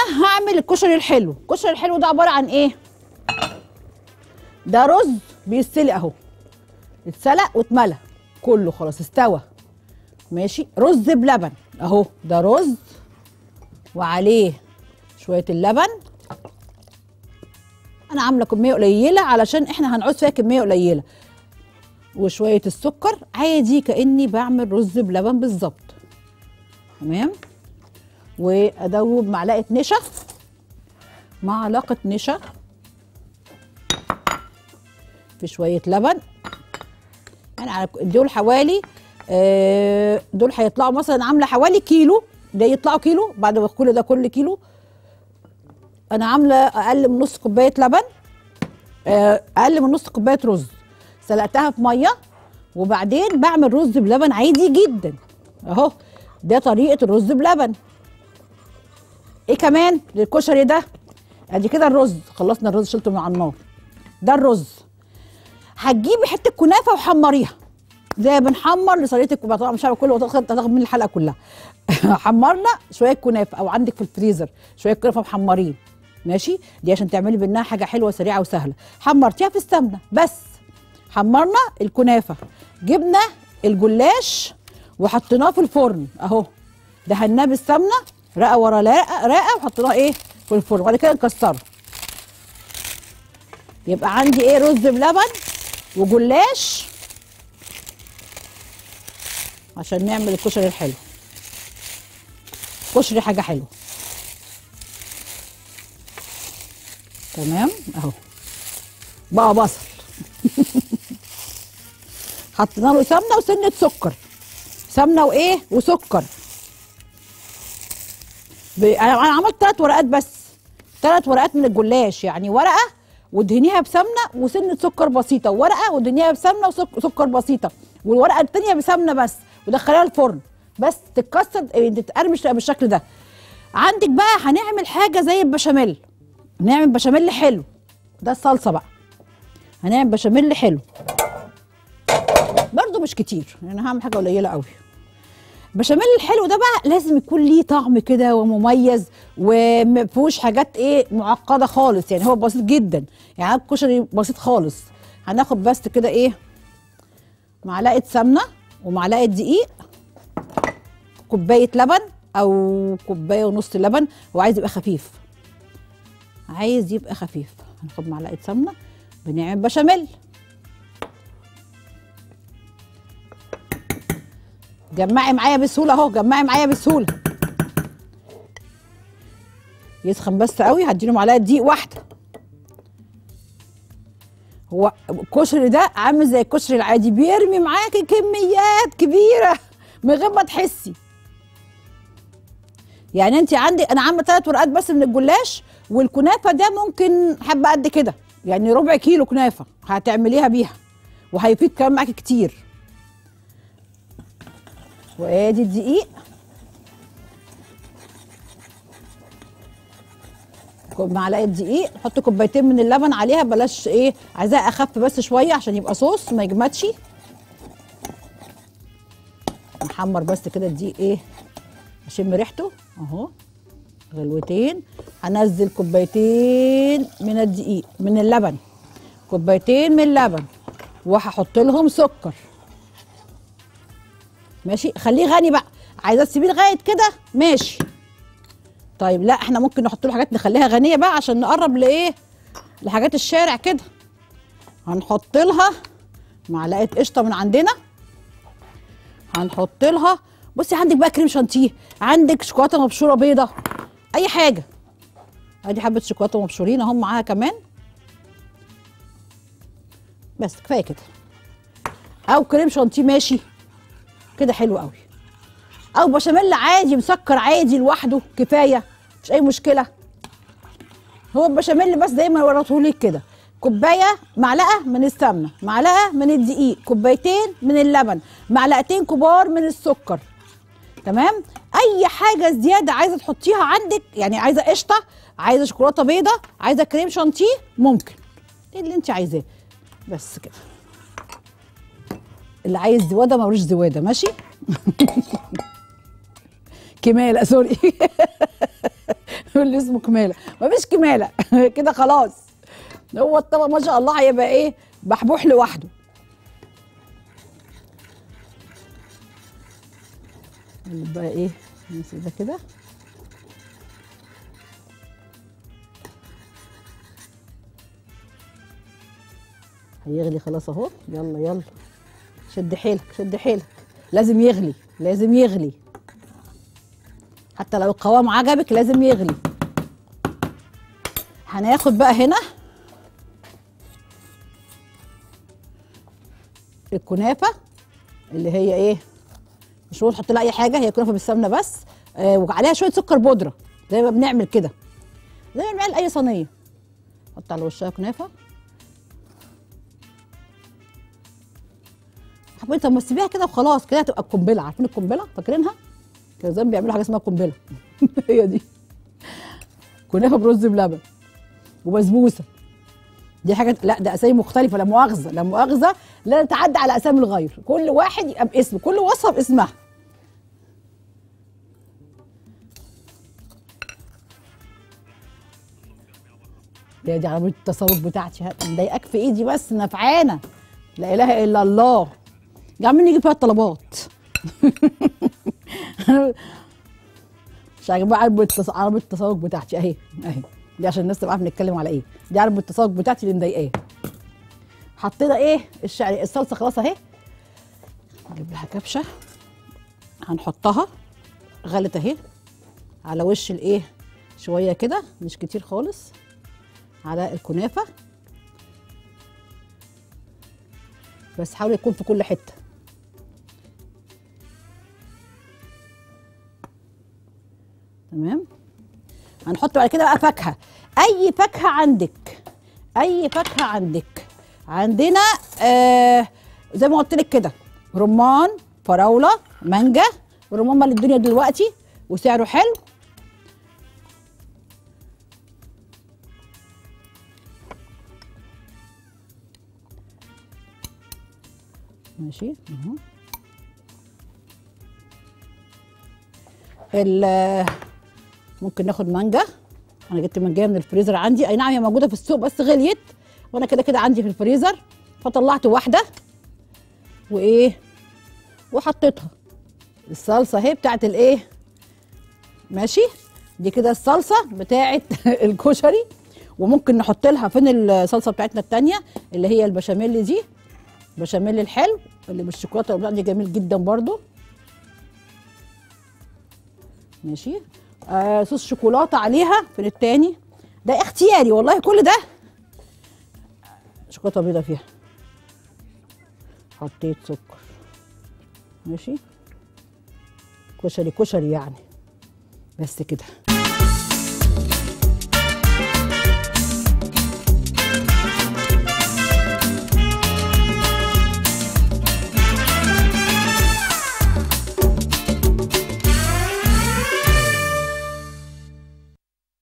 انا هعمل الكشري الحلو الكشري الحلو ده عباره عن ايه ده رز بيتسلق اهو اتسلق واتملى كله خلاص استوى ماشي رز بلبن اهو ده رز وعليه شويه اللبن انا عامله كميه قليله علشان احنا هنعوز فيها كميه قليله وشويه السكر عادي كاني بعمل رز بلبن بالظبط تمام وادوب معلقه نشا معلقه نشا في شويه لبن يعني على دول حوالي آه، دول هيطلعوا مثلا عامله حوالي كيلو ده يطلعوا كيلو بعد ما كل ده كل كيلو انا عامله اقل من نص كوبايه لبن آه، اقل من نص كوبايه رز سلقتها في ميه وبعدين بعمل رز بلبن عادي جدا اهو ده طريقه الرز بلبن ايه كمان للكشري ده ادي كده الرز خلصنا الرز شلته من على النار ده الرز هتجيبي حته كنافه وحمريها زي ما بنحمر لصينيه الكنافه طبعا مش هعمل كله هتاخد هتاخد من الحلقه كلها حمرنا شويه كنافه او عندك في الفريزر شويه كنافه محمرين ماشي دي عشان تعملي منها حاجه حلوه سريعه وسهله حمرتيها في السمنه بس حمرنا الكنافه جبنا الجلاش وحطيناه في الفرن اهو دهناه بالسمنه رقه ورا رقه رقه وحطيناه ايه في الفرن وبعد كده نكسره يبقى عندي ايه رز بلبن وجلاش عشان نعمل الكشري الحلو كشري حاجه حلوه تمام اهو بقى بصل حطينا له سمنه وسنه سكر سمنه وايه وسكر ب... انا أنا عملت ثلاث ورقات بس ثلاث ورقات من الجلاش يعني ورقه ودهنيها بسمنه وسنه سكر بسيطه وورقه ودهنيها بسمنه وسكر بسيطه والورقه الثانيه بسمنه بس ودخليها الفرن بس تتكسر إيه، تتقرمش بالشكل ده عندك بقى هنعمل حاجه زي البشاميل نعمل بشاميل حلو ده الصلصه بقى هنعمل بشاميل حلو برضو مش كتير يعني انا هعمل حاجه قليله قوي البشاميل الحلو ده بقى لازم يكون ليه طعم كده ومميز وما فيهوش حاجات ايه معقده خالص يعني هو بسيط جدا يعني الكشري بسيط خالص هناخد بس كده ايه معلقه سمنه ومعلقه دقيق كوبايه لبن او كوبايه ونص لبن وعايز يبقى خفيف عايز يبقى خفيف هناخد معلقه سمنه بنعمل بشاميل جمعي معايا بسهوله اهو جمعي معايا بسهوله يسخن بس قوي هديله معلقه دقيق واحده هو الكشري ده عامل زي الكشري العادي بيرمي معاكي كميات كبيره من غير ما تحسي يعني انت عندي انا عامله ثلاث ورقات بس من الجلاش والكنافه ده ممكن حبه قد كده يعني ربع كيلو كنافه هتعمليها بيها وهيفيد كمان معاكي كتير وادي الدقيق كوب- معلقه دقيق نحط كوبايتين من اللبن عليها بلاش ايه عايزاه اخف بس شويه عشان يبقى صوص ما يجمدش نحمر بس كده الدقيق ايه اشم ريحته اهو غلوتين هنزل كوبايتين من الدقيق من اللبن كوبايتين من اللبن وهحط لهم سكر ماشي خليه غني بقى عايزه تسيبيه لغايه كده ماشي طيب لا احنا ممكن نحط له حاجات نخليها غنيه بقى عشان نقرب لايه لحاجات الشارع كده هنحط لها معلقه قشطه من عندنا هنحط لها بصي عندك بقى كريم شانتيه عندك شوكولاته مبشوره بيضه اي حاجه ادي حبه شوكولاته مبشورين اهم معاها كمان بس كفايه كده او كريم شانتيه ماشي كده حلو قوي او بشاميل عادي مسكر عادي لوحده كفايه مش اي مشكله هو البشاميل بس زي ما وريتهولك كده كوبايه معلقه من السمنه معلقه من الدقيق كوبايتين من اللبن معلقتين كبار من السكر تمام اي حاجه زياده عايزه تحطيها عندك يعني عايزه قشطه عايزه شوكولاته بيضه عايزه كريم شانتيه ممكن ايه اللي انت عايزاه بس كده اللي عايز زواده ملوش زواده ماشي كمال سوري يقول لي اسمه كماله مفيش كماله كده خلاص هو الطبق ما شاء الله هيبقى ايه بحبوح لوحده نقلب بقى ايه نمسك ده كده هيغلي خلاص اهو يلا يلا شد حيلك شد حيلك لازم يغلي لازم يغلي حتى لو القوام عجبك لازم يغلي هناخد بقى هنا الكنافه اللي هي ايه مش هو تحط لها اي حاجه هي كنافه بالسمنه بس آه وعليها شويه سكر بودره زي ما بنعمل كده زي ما بنعمل اي صينيه حط على وشها كنافه حبيبي طب ما تسيبيها كده وخلاص كده هتبقى القنبله عارفين القنبله فاكرينها كانوا زمان بيعملوا حاجه اسمها قنبله هي دي كنافه برز بلبن وبسبوسه دي حاجه لا ده اسامي مختلفه لا مؤاخذه لا مؤاخذه لا نتعدى على اسامي الغير كل واحد يبقى باسمه كل وصفه باسمها يا دي عربيه التسوق بتاعتي هات- مضايقاك في ايدي بس نفعانه لا اله الا الله يا عم نيجي فيها الطلبات مش عاجبها عربة التص... عربة التسوق بتاعتي اهي اهي دي عشان الناس تبقى عارفه بنتكلم على ايه دي عربة التسوق بتاعتي اللي مضايقاه حطينا ايه الشعري الصلصه خلاص اهي نجيب لها كبشه هنحطها غلت اهي على وش الايه شويه كده مش كتير خالص على الكنافه بس حاول يكون في كل حته تمام هنحط بعد كده بقى فاكهه اي فاكهه عندك اي فاكهه عندك عندنا آه زي ما قلت لك كده رمان فراوله مانجا الرمان مال الدنيا دلوقتي وسعره حلو ماشي اهو ال- ممكن ناخد مانجا انا جبت مانجا من الفريزر عندي اي نعم هي موجوده في السوق بس غليت وانا كده كده عندي في الفريزر فطلعت واحده وايه وحطيتها الصلصه اهي بتاعت الايه ماشي دي كده الصلصه بتاعت الكشري وممكن نحط لها فين الصلصه بتاعتنا التانية اللي هي البشاميل دي بشاميل الحلو اللي بالشوكولاته والبتاع دي جميل جدا برضو ماشي آه صوص شوكولاته عليها فين التاني ده اختياري والله كل ده شوكولاته بيضه فيها حطيت سكر ماشي كشري كشري يعني بس كده